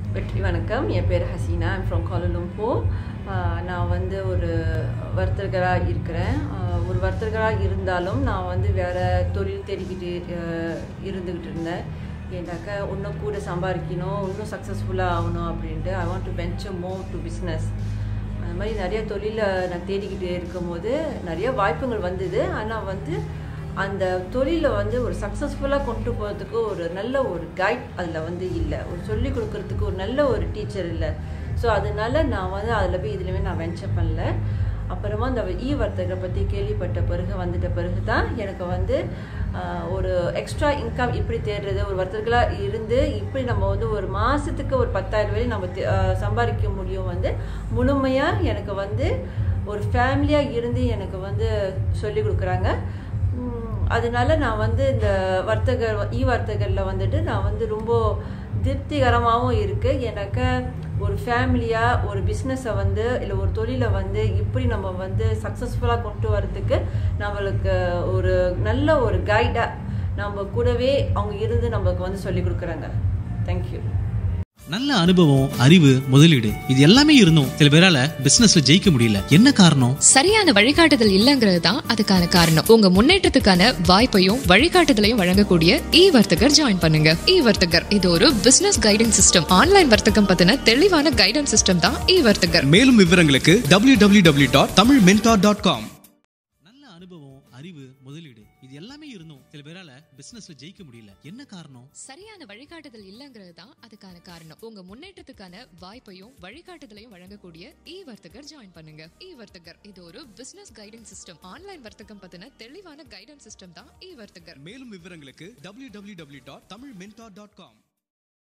வெற்றி வணக்கம் என் பேர் ஹசீனா ஐம் ஃப்ரம் கோலலும்பூர் நான் வந்து ஒரு வர்த்தகராக இருக்கிறேன் ஆஹ் ஒரு வர்த்தகராக இருந்தாலும் நான் வந்து வேறு தொழில் தேடிக்கிட்டு ஆஹ் இருந்துக்கிட்டு இருந்தேன் ஏன்னாக்கா இன்னும் கூட சம்பாதிக்கணும் இன்னும் சக்ஸஸ்ஃபுல்லாக ஆகணும் அப்படின்ட்டு I want to venture more to business அது மாதிரி நிறைய தொழிலை நான் தேடிக்கிட்டு இருக்கும்போது நிறைய வாய்ப்புகள் வந்தது ஆனால் வந்து அந்த தொழிலை வந்து ஒரு சக்ஸஸ்ஃபுல்லாக கொண்டு போகிறதுக்கு ஒரு நல்ல ஒரு கைட் அதில் வந்து இல்லை ஒரு சொல்லிக் கொடுக்கறதுக்கு ஒரு நல்ல ஒரு டீச்சர் இல்லை ஸோ அதனால நான் வந்து அதில் போய் இதுலையுமே நான் வென்ச்சர் பண்ணல அப்புறமா இந்த இ வர்த்தகரை பற்றி கேள்விப்பட்ட பிறகு வந்துட்ட பிறகு தான் எனக்கு வந்து ஆஹ், ஒரு எக்ஸ்ட்ரா இன்கம் இப்படி தேடுறது ஒரு வர்த்தகர்களாக இருந்து இப்படி நம்ம வந்து ஒரு மாதத்துக்கு ஒரு பத்தாயிரம் வரை நம்ம தே- ஆஹ், சம்பாதிக்க முடியும் வந்து முழுமையாக எனக்கு வந்து ஒரு ஃபேமிலியாக இருந்து எனக்கு வந்து சொல்லி கொடுக்குறாங்க உம், அதனால நான் வந்து இந்த வர்த்தக இ வர்த்தகரில் வந்துட்டு நான் வந்து ரொம்ப திருப்திகரமாகவும் இருக்குது எனக்கு ஒரு ஃபேமிலியாக ஒரு பிஸ்னஸை வந்து இல்லை ஒரு தொழிலை வந்து இப்படி நம்ம வந்து சக்ஸஸ்ஃபுல்லாக கொண்டு வரதுக்கு நம்மளுக்கு ஒரு நல்ல ஒரு கைடாக நம்ம கூடவே அவங்க இருந்து நமக்கு வந்து சொல்லி கொடுக்குறாங்க தேங்க்யூ நல்ல அனுபவம் அறிவு முதலீடு இது எல்லாமே இருந்தும் சில பேரால பிசினஸ்ல ஜெயிக்க முடியல என்ன காரணம் சரியான வழிகாட்டுதல் இல்லங்கிறது தான் அதுக்கான காரணம் உங்க முன்னேற்றத்துக்கான வாய்ப்பையும் வழிகாட்டுதலையும் வழங்கக்கூடிய இ வர்த்தகர் ஜாயின் பண்ணுங்க இ வர்த்தகர் இது ஒரு பிசினஸ் கைடன்ஸ் சிஸ்டம் ஆன்லைன் வர்த்தகம் பத்தின தெளிவான கைடன்ஸ் சிஸ்டம் தான் இ வர்த்தகர் மேலும் விவரங்களுக்கு www.tamilmentor.com dot Tamil mentor dot com நல்ல அனுபவம் அறிவு முதலீடு இது எல்லாமே இருந்தும் சில பேரால பிசினஸ்ல ஜெயிக்க முடியல என்ன காரணம் சரியான வழிகாட்டுதல் இல்லங்கிறது தான் அதுக்கான காரணம் உங்க முன்னேற்றத்துக்கான வாய்ப்பையும் வழிகாட்டுதலையும் வழங்கக்கூடிய இ வர்த்தகர் ஜாயின் பண்ணுங்க இ வர்த்தகர் இது ஒரு பிசினஸ் கைடன்ஸ் சிஸ்டம் ஆன்லைன் வர்த்தகம் பத்தின தெளிவான கைடன்ஸ் சிஸ்டம் தான் இ வர்த்தகர் மேலும் விவரங்களுக்கு www.tamilmentor.com dot Tamil mentor dot com